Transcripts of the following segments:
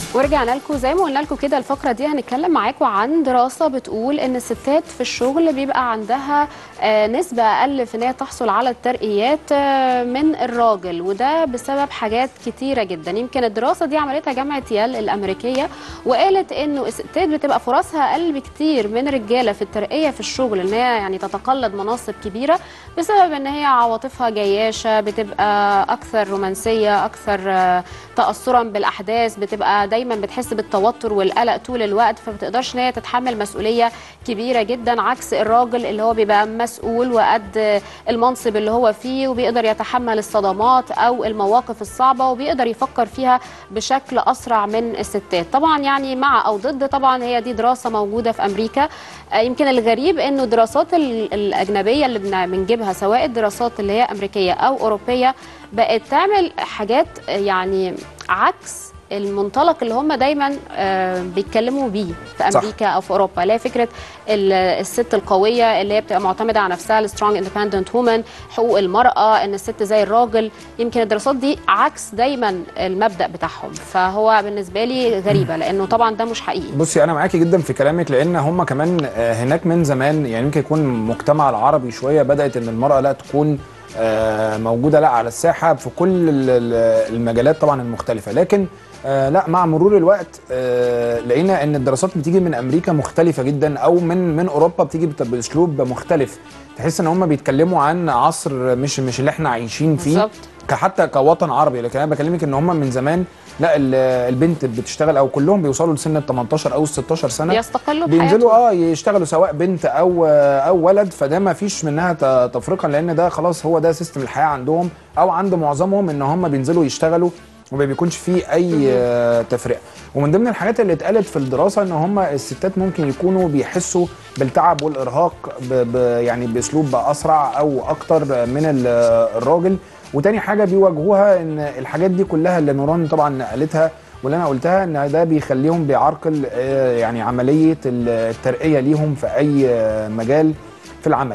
ورجعنا لكم زي ما قلنا لكم كده الفقره دي هنتكلم معاكم عن دراسه بتقول ان الستات في الشغل بيبقى عندها آه، نسبه اقل في ان هي تحصل على الترقيات آه، من الراجل وده بسبب حاجات كتيره جدا يمكن الدراسه دي عملتها جامعه يال الامريكيه وقالت انه الستات بتبقى فرصها اقل بكتير من الرجاله في الترقيه في الشغل ان هي يعني تتقلد مناصب كبيره بسبب ان هي عواطفها جياشه بتبقى اكثر رومانسيه اكثر آه، تاثرا بالاحداث بتبقى دايما بتحس بالتوتر والقلق طول الوقت فبتقدرش ان هي تتحمل مسؤوليه كبيره جدا عكس الراجل اللي هو بيبقى مسؤول وقد المنصب اللي هو فيه وبيقدر يتحمل الصدمات او المواقف الصعبه وبيقدر يفكر فيها بشكل اسرع من الستات طبعا يعني مع او ضد طبعا هي دي دراسه موجوده في امريكا آه، يمكن الغريب انه الدراسات ال- الاجنبيه اللي بن- بنجيبها سواء الدراسات اللي هي امريكيه او اوروبيه بقت تعمل حاجات آه، يعني عكس المنطلق اللي هم دايما آه، بيتكلموا بيه في صح. امريكا او في اوروبا اللي هي فكره ال- الست القويه اللي هي بتبقى معتمده على نفسها السترونج اندبندنت وومن حقوق المراه ان الست زي الراجل يمكن الدراسات دي عكس دايما المبدا بتاعهم فهو بالنسبه لي غريبه لانه طبعا ده مش حقيقي بصي انا معاكي جدا في كلامك لان هم كمان آه، هناك من زمان يعني يمكن يكون المجتمع العربي شويه بدات ان المراه لا تكون آه، موجوده لا على الساحه في كل ال- ال- المجالات طبعا المختلفه لكن آه، لا مع مرور الوقت آه، لقينا ان الدراسات بتيجي من امريكا مختلفه جدا او من من اوروبا بتيجي بت- باسلوب مختلف تحس ان هم بيتكلموا عن عصر مش مش اللي احنا عايشين فيه بالظبط. كحتى كوطن عربي لكن انا بكلمك ان هم من زمان لا ال- البنت بتشتغل او كلهم بيوصلوا لسن ال 18 او ال 16 سنه بيستقلوا بينزلوا بحياتهم اه يشتغلوا سواء بنت او او ولد فده ما فيش منها ت- تفرقه لان ده خلاص هو ده سيستم الحياه عندهم او عند معظمهم ان هم بينزلوا يشتغلوا وما بيكونش فيه اي آه، تفرقه ومن ضمن الحاجات اللي اتقالت في الدراسه ان هم الستات ممكن يكونوا بيحسوا بالتعب والارهاق ب ب يعني باسلوب اسرع او اكتر من ال- الراجل وتاني حاجه بيواجهوها ان الحاجات دي كلها اللي نوران طبعا قالتها واللي انا قلتها ان ده بيخليهم بيعرقل آه، يعني عمليه الترقيه ليهم في اي آه، مجال في العمل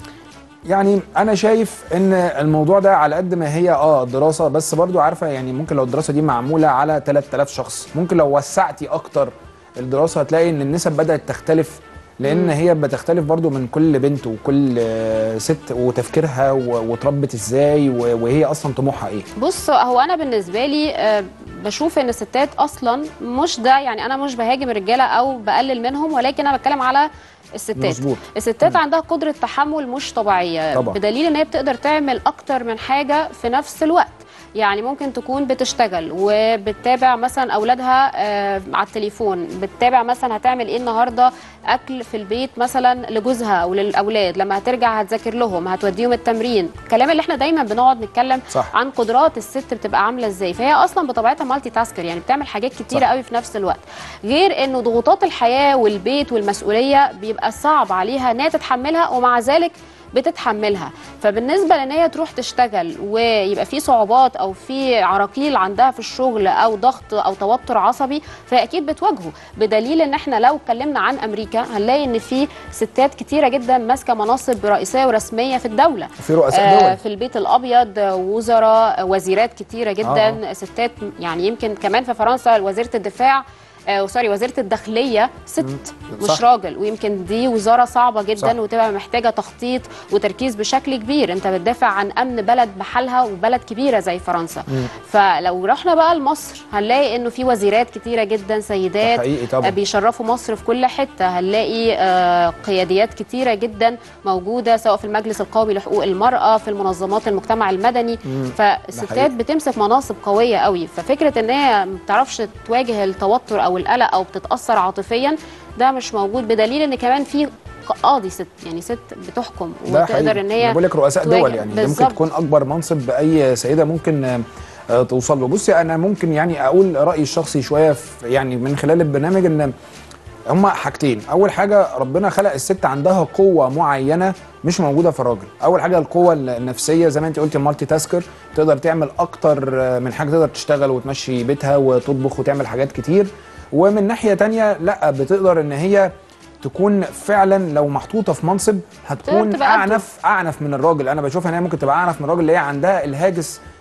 يعني انا شايف ان الموضوع ده على قد ما هي اه دراسه بس برضو عارفه يعني ممكن لو الدراسه دي معموله على 3000 شخص ممكن لو وسعتي اكتر الدراسه هتلاقي ان النسب بدات تختلف لان هي بتختلف برضو من كل بنت وكل آه، ست وتفكيرها و- واتربت ازاي و- وهي اصلا طموحها ايه بص هو انا بالنسبه لي آه، بشوف ان الستات اصلا مش ده يعني انا مش بهاجم الرجاله او بقلل منهم ولكن انا بتكلم على الستات مظبوط. الستات عندها قدره تحمل مش طبيعيه طبعا. بدليل ان هي بتقدر تعمل اكتر من حاجه في نفس الوقت يعني ممكن تكون بتشتغل وبتتابع مثلا اولادها آه، على التليفون بتتابع مثلا هتعمل ايه النهارده اكل في البيت مثلا لجوزها او للاولاد لما هترجع هتذاكر لهم هتوديهم التمرين الكلام اللي احنا دايما بنقعد نتكلم صح. عن قدرات الست بتبقى عامله ازاي فهي اصلا بطبيعتها مالتي تاسكر يعني بتعمل حاجات كتيره صح. قوي في نفس الوقت غير انه ضغوطات الحياه والبيت والمسؤوليه بيبقى صعب عليها ان هي تتحملها ومع ذلك بتتحملها فبالنسبه لان هي تروح تشتغل ويبقى في صعوبات او في عراقيل عندها في الشغل او ضغط او توتر عصبي فهي اكيد بتواجهه بدليل ان احنا لو اتكلمنا عن امريكا هنلاقي ان في ستات كتيره جدا ماسكه مناصب رئيسيه ورسميه في الدوله في رؤساء دول في البيت الابيض وزراء وزيرات كتيره جدا آه. ستات يعني يمكن كمان في فرنسا وزيره الدفاع آه سوري وزيره الداخليه ست مش صح. راجل ويمكن دي وزاره صعبه جدا صح. وتبقى محتاجه تخطيط وتركيز بشكل كبير انت بتدافع عن امن بلد بحالها وبلد كبيره زي فرنسا فلو رحنا بقى لمصر هنلاقي انه في وزيرات كتيره جدا سيدات ده حقيقي طبعا. آه، بيشرفوا مصر في كل حته هنلاقي آه، قياديات كتيره جدا موجوده سواء في المجلس القومي لحقوق المراه في المنظمات المجتمع المدني حقيقي. فالستات بتمسك مناصب قويه قوي ففكره ان هي ما بتعرفش تواجه التوتر او القلق او بتتاثر عاطفيا ده مش موجود بدليل ان كمان في قاضي ست يعني ست بتحكم ده وتقدر حقيقي. ان هي أنا بقول لك رؤساء تواجه. دول يعني ده ممكن بالظبط. تكون اكبر منصب اي سيده ممكن آه، آه، توصل له بصي انا ممكن يعني اقول رايي الشخصي شويه في يعني من خلال البرنامج ان هما حاجتين اول حاجه ربنا خلق الست عندها قوه معينه مش موجوده في الراجل اول حاجه القوه النفسيه زي ما انت قلتي مالتي تاسكر تقدر تعمل اكتر من حاجه تقدر تشتغل وتمشي بيتها وتطبخ وتعمل حاجات كتير ومن ناحيه تانية لا بتقدر ان هي تكون فعلا لو محطوطه في منصب هتكون تبقى قده. اعنف اعنف من الراجل انا بشوفها ان هي ممكن تبقى اعنف من الراجل اللي هي عندها الهاجس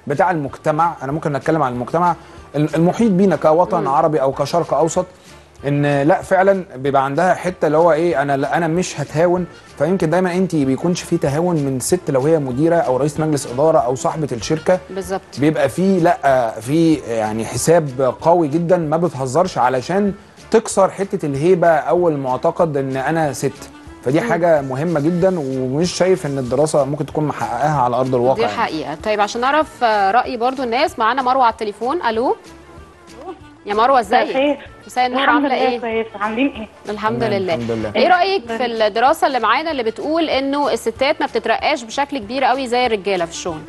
بتاع المجتمع انا ممكن نتكلم عن المجتمع المحيط بينا كوطن عربي او كشرق اوسط ان لا فعلا بيبقى عندها حته اللي هو ايه انا لا انا مش هتهاون فيمكن دايما انت بيكونش في تهاون من ست لو هي مديره او رئيس مجلس اداره او صاحبه الشركه بالظبط بيبقى في لا في يعني حساب قوي جدا ما بتهزرش علشان تكسر حته الهيبه او المعتقد ان انا ست فدي حاجه مهمه جدا ومش شايف ان الدراسه ممكن تكون محققاها على ارض الواقع دي يعني. حقيقة طيب عشان نعرف آه، رأي برضو الناس معانا مروة على التليفون ألو يا مروة مساء ازيك الخير مساء النور الحمد عاملة لله ايه كويس عاملين ايه؟ الحمد تمام، لله الحمد لله. ايه رأيك في الدراسة اللي معانا اللي بتقول انه الستات ما بتترقاش بشكل كبير قوي زي الرجالة في الشغل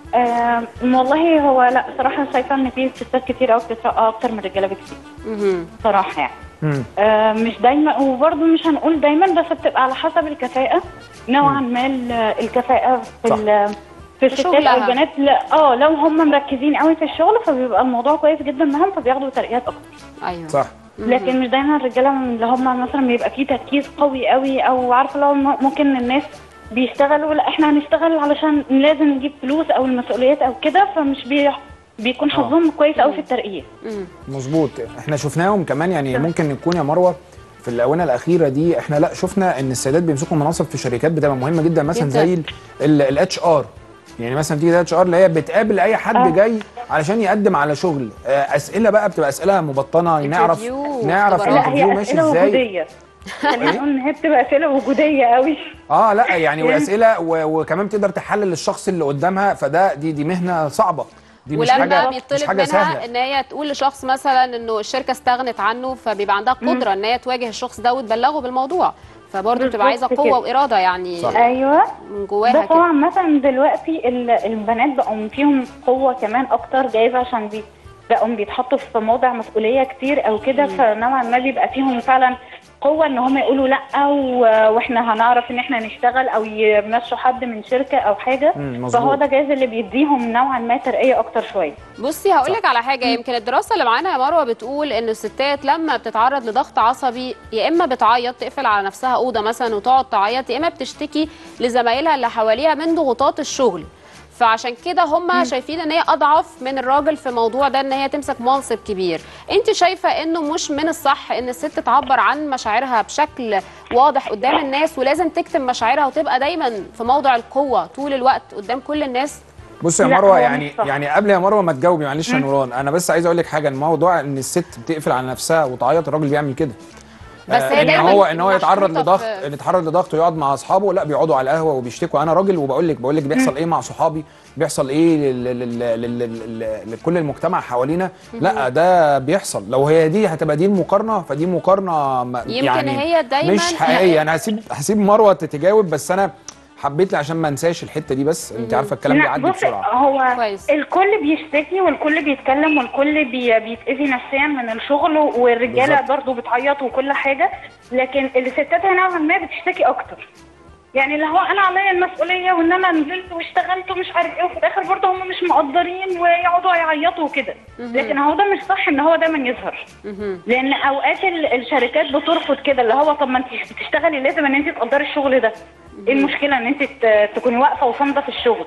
آه والله هو لا صراحة شايفة ان في ستات كتير قوي بتترقى اكتر من الرجالة بكتير مهم. صراحة يعني مم. آه مش دايما وبرضه مش هنقول دايما بس بتبقى على حسب الكفاءة نوعا ما ال- الكفاءة في صح. ال- في الستات شغلها. او البنات لا اه لو هم مركزين قوي في الشغل فبيبقى الموضوع كويس جدا معاهم فبياخدوا ترقيات اكتر ايوه صح لكن مش دايما الرجاله اللي هم مثلا بيبقى فيه تركيز قوي قوي او عارفه لو م- ممكن الناس بيشتغلوا لا احنا هنشتغل علشان لازم نجيب فلوس او المسؤوليات او كده فمش بي بيكون آه. حظهم كويس قوي في الترقيه مم. مظبوط احنا شفناهم كمان يعني ممكن يكون يا مروه في الاونه الاخيره دي احنا لا شفنا ان السيدات بيمسكوا مناصب في شركات بتبقى مهمه جدا مثلا جداً. زي الاتش ار يعني مثلا تيجي الاتش ار اللي هي بتقابل اي حد آه. جاي علشان يقدم على شغل آه، اسئله بقى بتبقى اسئله مبطنه نعرف Interview، نعرف اختبارات. لا الانترفيو هي ماشي اسئله ازاي وجوديه خلينا نقول ان هي بتبقى اسئله وجوديه قوي اه لا يعني واسئله و- وكمان تقدر تحلل الشخص اللي قدامها فده دي دي مهنه صعبه دي مش ولما حاجه مش بيطلب حاجه منها سهله ان هي تقول لشخص مثلا انه الشركه استغنت عنه فبيبقى عندها قدره ان هي تواجه الشخص ده وتبلغه بالموضوع فبرضه بتبقى عايزه بالظبط قوه كده. واراده يعني صح. ايوه من جواها ده كده طبعا مثلا دلوقتي ال- البنات بقوا فيهم قوه كمان اكتر جايزه عشان بي بقوا بيتحطوا في مواضع مسؤوليه كتير او كده فنوعا ما بيبقى فيهم فعلا قوه ان هم يقولوا لا و- واحنا هنعرف ان احنا نشتغل او يمشوا حد من شركه او حاجه مم، مظبوط. فهو ده جايز اللي بيديهم نوعا ما ترقيه اكتر شويه بصي هقول لك على حاجه يمكن الدراسه اللي معانا يا مروه بتقول ان الستات لما بتتعرض لضغط عصبي يا اما بتعيط تقفل على نفسها اوضه مثلا وتقعد تعيط يا اما بتشتكي لزمايلها اللي حواليها من ضغوطات الشغل فعشان كده هم شايفين ان هي اضعف من الراجل في موضوع ده ان هي تمسك منصب كبير انت شايفه انه مش من الصح ان الست تعبر عن مشاعرها بشكل واضح قدام الناس ولازم تكتم مشاعرها وتبقى دايما في موضع القوه طول الوقت قدام كل الناس بص يا لا، مروه هو مش يعني صح. يعني قبل يا مروه ما تجاوبي معلش يا نوران انا بس عايز اقول لك حاجه الموضوع ان الست بتقفل على نفسها وتعيط الراجل بيعمل كده بس آه، هي ان دايما هو ان هو يتعرض محطوطة لضغط في- ان يتعرض لضغط ويقعد مع اصحابه لا بيقعدوا على القهوه وبيشتكوا انا راجل وبقول لك بقول لك بيحصل ايه مع صحابي بيحصل ايه لل- لل- لل- لل- لل- لكل المجتمع حوالينا لا ده بيحصل لو هي دي هتبقى دي المقارنه فدي مقارنه ما- يمكن يعني هي دايما مش حقيقيه انا هسيب هسيب مروه تتجاوب بس انا حبيت لي عشان ما انساش الحته دي بس انت عارفه الكلام لا بيعدي بص بسرعه هو كويس. الكل بيشتكي والكل بيتكلم والكل بي بيتأذي نفسيا من الشغل والرجاله بالظبط. برضو بتعيط وكل حاجه لكن الستات هنا نوعا ما بتشتكي اكتر يعني اللي هو انا عليا المسؤوليه وان انا نزلت واشتغلت ومش عارف ايه وفي الاخر برضه هم مش مقدرين ويقعدوا يعيطوا وكده لكن هو ده مش صح ان هو دايما يظهر مهم. لان اوقات ال- الشركات بترفض كده اللي هو طب ما انت بتشتغلي لازم ان انت تقدري الشغل ده ايه المشكله ان انت ت- تكوني واقفه وصامده في الشغل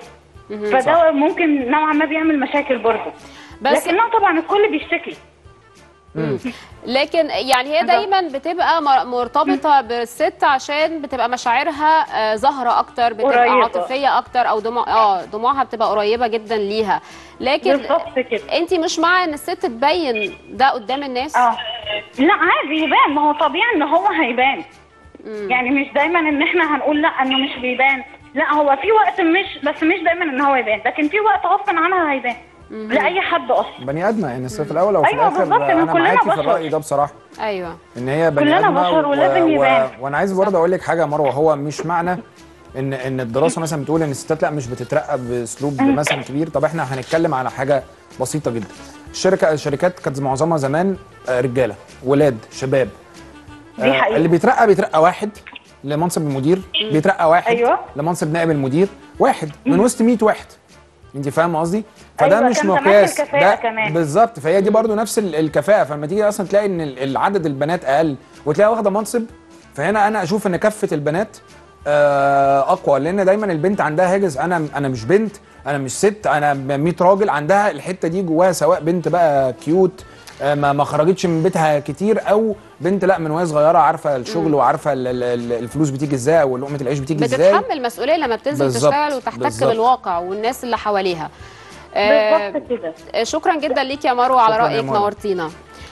فده ممكن نوعا ما بيعمل مشاكل برضه بس- لكن لا طبعا الكل بيشتكي لكن يعني هي دايما بتبقى مر- مرتبطه بالست عشان بتبقى مشاعرها آه، ظاهره اكتر بتبقى قريبة. عاطفيه اكتر او دموع اه دموعها بتبقى قريبه جدا ليها لكن بالظبط كده انت مش مع ان الست تبين ده قدام الناس اه لا عادي يبان ما هو طبيعي ان هو هيبان يعني مش دايما ان احنا هنقول لا انه مش بيبان لا هو في وقت مش بس مش دايما ان هو يبان لكن في وقت غصب عنها هيبان لاي حد اصلا بني ادمه يعني في الاول او في أيوة الاخر بالظبط، إن انا كلنا معاكي في بشر. الراي ده بصراحه ايوه ان هي بني كلنا ادمه بشر ولازم يبان. وانا عايز برضه اقول لك حاجه يا مروه هو مش معنى ان ان الدراسه مثلا بتقول ان الستات لا مش بتترقى باسلوب مثلا كبير طب احنا هنتكلم على حاجه بسيطه جدا الشركه الشركات كانت معظمها زمان آه، رجاله ولاد شباب دي آه، حقيقة. اللي بيترقى بيترقى واحد لمنصب المدير بيترقى واحد أيوة. لمنصب نائب المدير واحد من وسط 100 واحد انت فاهم قصدي فده أيوة، مش كان زمان مقياس الكفاءة ده كمان. بالظبط فهي دي برضو نفس ال- الكفاءه فلما تيجي اصلا تلاقي ان ال- العدد البنات اقل وتلاقي واخده منصب فهنا انا اشوف ان كفه البنات آه، اقوى لان دايما البنت عندها هاجس انا انا مش بنت انا مش ست انا 100 راجل عندها الحته دي جواها سواء بنت بقى كيوت آه، ما ما خرجتش من بيتها كتير او بنت لا من وهي صغيره عارفه الشغل وعارفه ال- ال- ال- الفلوس بتيجي ازاي او لقمه العيش بتيجي ازاي بتتحمل مسؤوليه لما بتنزل بالظبط، تشتغل وتحتك بالظبط. بالواقع والناس اللي حواليها آه، بالظبط كده آه، شكرا جدا ليك يا مروه على شكراً يا رايك مروة. نورتينا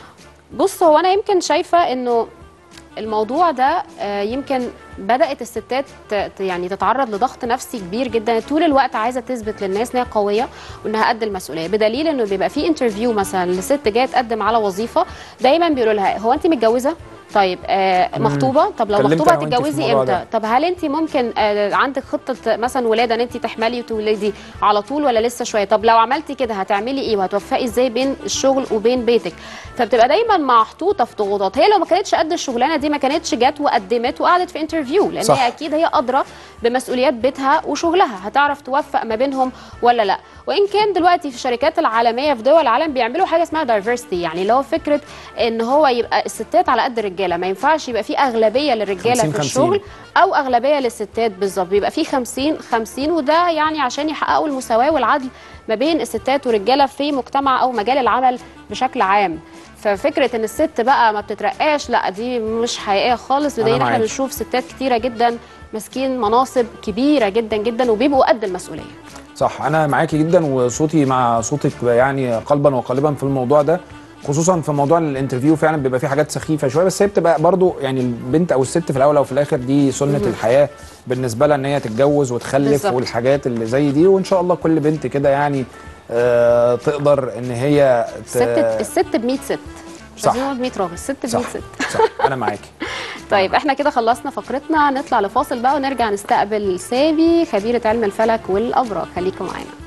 بص هو انا يمكن شايفه انه الموضوع ده آه، يمكن بدات الستات ت- ت- يعني تتعرض لضغط نفسي كبير جدا طول الوقت عايزه تثبت للناس ان هي قويه وانها قد المسؤوليه بدليل انه بيبقى في انترفيو مثلا لست جايه تقدم على وظيفه دايما بيقولوا لها هو انت متجوزه طيب آه مخطوبه طب لو اتكلمت مخطوبه أنا وأنت في هتتجوزي الموضوع امتى ده. طب هل انت ممكن آه عندك خطه مثلا ولاده ان انت تحملي وتولدي على طول ولا لسه شويه طب لو عملتي كده هتعملي ايه وهتوفقي ازاي بين الشغل وبين بيتك فبتبقى دايما محطوطه في ضغوطات هي لو ما كانتش قد الشغلانه دي ما كانتش جت وقدمت وقعدت في انترفيو لان صح. هي اكيد هي ادرى بمسؤوليات بيتها وشغلها هتعرف توفق ما بينهم ولا لا وان كان دلوقتي في الشركات العالميه في دول العالم بيعملوا حاجه اسمها دايفرستي يعني اللي هو فكره ان هو يبقى الستات على قد الرجاله ما ينفعش يبقى في اغلبيه للرجاله 50 في 50. الشغل او اغلبيه للستات بالظبط بيبقى في 50 50 وده يعني عشان يحققوا المساواه والعدل ما بين الستات والرجاله في مجتمع او مجال العمل بشكل عام ففكره ان الست بقى ما بتترقاش لا دي مش حقيقيه خالص أنا بدليل احنا معاك. بنشوف ستات كتيره جدا ماسكين مناصب كبيره جدا جدا وبيبقوا قد المسؤوليه صح انا معاكي جدا وصوتي مع صوتك يعني قلبا وقالبا في الموضوع ده خصوصا في موضوع الانترفيو فعلا بيبقى فيه حاجات سخيفه شويه بس هي بتبقى برضو يعني البنت او الست في الاول او في الاخر دي سنه الحياه بالنسبه لها ان هي تتجوز وتخلف بالظبط. والحاجات اللي زي دي وان شاء الله كل بنت كده يعني آه تقدر ان هي ت... الست الست ب 100 ست مش صح. عايزين نقول ب 100 راجل الست ب 100 صح ست صح انا معاكي طيب احنا كده خلصنا فقرتنا نطلع لفاصل بقى ونرجع نستقبل سابي خبيره علم الفلك والابراج خليكم معانا